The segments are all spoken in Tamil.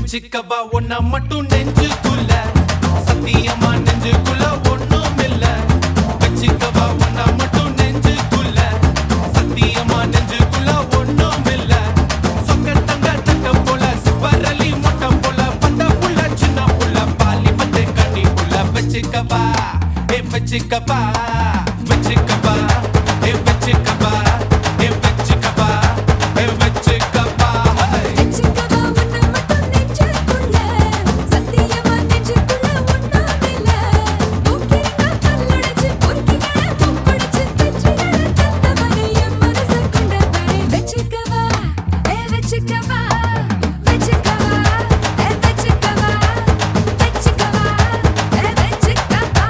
வச்சுக்கவா ஒன்ன மட்டும் நெஞ்சுக்குள்ள சத்தியமா நெஞ்சுக்குள்ள ஒண்ணும் இல்ல வச்சுக்கவா ஒன்ன மட்டும் நெஞ்சுக்குள்ள சத்தியமா நெஞ்சுக்குள்ள ஒண்ணும் இல்ல சொக்க தங்க தட்ட போல சிவரலி மொட்டை போல பட்ட புள்ள சின்ன புள்ள பாலி பட்டு கட்டி புள்ள வச்சுக்கவா ஏ வச்சுக்கவா வச்சுக்கவா ஏ வச்சுக்கவா ஏ வச்சுக்கவா ஏ வச்சுக்கவா ஹே. வெச்சுக்கவா உன்னை மட்டும் நெஞ்சுக்குள்ள சத்தியமா நெஞ்சுக்குள்ள ஒண்ணாமில்ல போக்கிரிங்க கல்லடைச்சு பொறுக்கிங்கள முக்குடிச்சு வெற்றிகளை தந்தவனே என் மனசை கொண்டவனே வெச்சுக்கவா ஏ வெச்சுக்கவா வெச்சுக்கவா ஏ வெச்சுக்கவா வெச்சுக்கவா ஏ வெச்சுக்கவா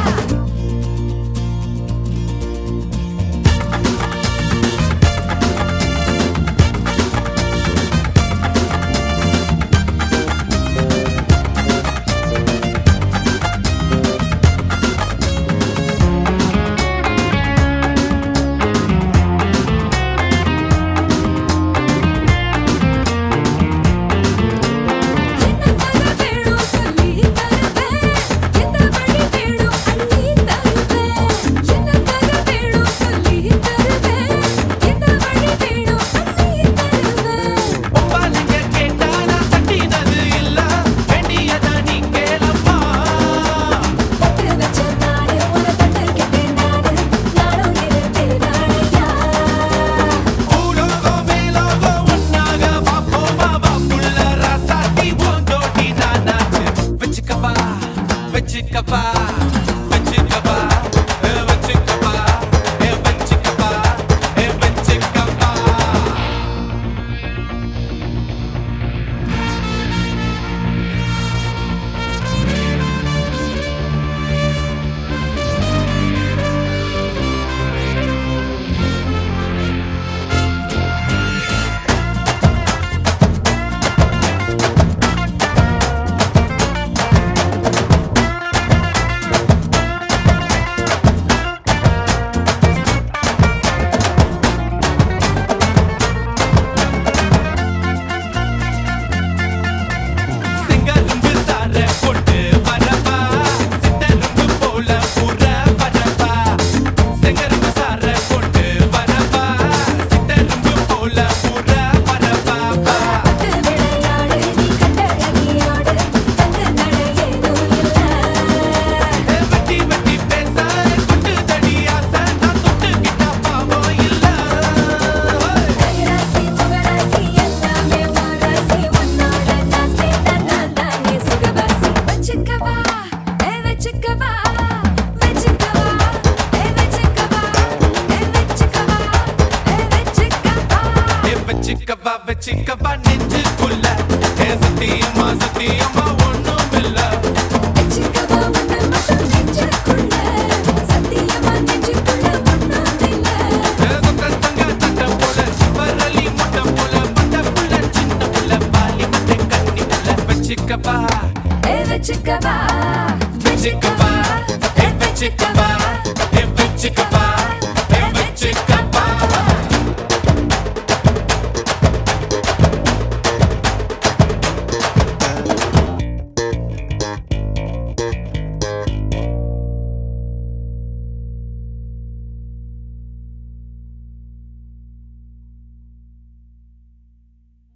என்ன கதை வேணும் சொல்லி தருவேன் எந்த வழி வேணும் அள்ளி தருவேன் என்ன கதை வேணும் சொல்லி தருவேன் எந்த வழி வேணும் அள்ளி தருவேன் ஒப்பாளுங்க கேட்டா நான் தட்டினது இல்ல வேண்டியத நீ கேளப்பா பட்டு வச்ச நாடு உன தட்டிருக்கேன் நாடு நானும் இருப்பேன் நாளையா பூலோகம் மேலோகம் ஒன்னாக பாப்போமா வாப்புள்ள ராசாத்தி ஓஞ்சோடி நானாச்சு வச்சுக்கவா வச்சுக்கவா வச்சுக்கவா ஏ வச்சுக்கவா ஏ வச்சுக்கவா ஏ வச்சுக்கவா சிங்கரும்பு சார போட்டு வரவா சித்தரும்பு போல புற வரவா சிங்கரும்பு சார போட்டு வரவா சித்தரும்பு போல புற வரவா பட்டு விளையாடு நீ கண்டழகியாடு தங்க நடை ஏதும் இல்லை வெட்டி வெட்டி பேச குட்டு தடி ஆசை நான் தொட்டுக்கிட்ட பாவம் இல்ல கைராசி புகழாசி எல்லாமே மாறாசி உன்னோட நான் சேர்ந்த நான் தானே சுகவாசி வச்சுக்கவா ஏ வச்சுக்கவா வச்சுக்கவா ஏ வச்சுக்கவா ஏ வச்சுக்கவா ஏ வச்சுக்கவா ஏ வச்சுக்கவா வச்சுக்கவா நெஞ்சுக்குள்ள ஏ சத்தியமா சத்தியமா ஒண்ணும் இல்ல வச்சுக்கவா உன்னை மட்டும் நெஞ்சுக்குள்ள சத்தியமா நெஞ்சுக்குள்ள ஒண்ணாமில்ல ஏ சொக்க தங்க தட்ட போல சிவரலி மொட்டை போல பட்ட புள்ள சின்ன புள்ள பாலி மட்டை கண்ணி புள்ள வச்சுக்கவா ஏ வச்சுக்கவா வச்சுக்கவா ஏ வச்சுக்கவா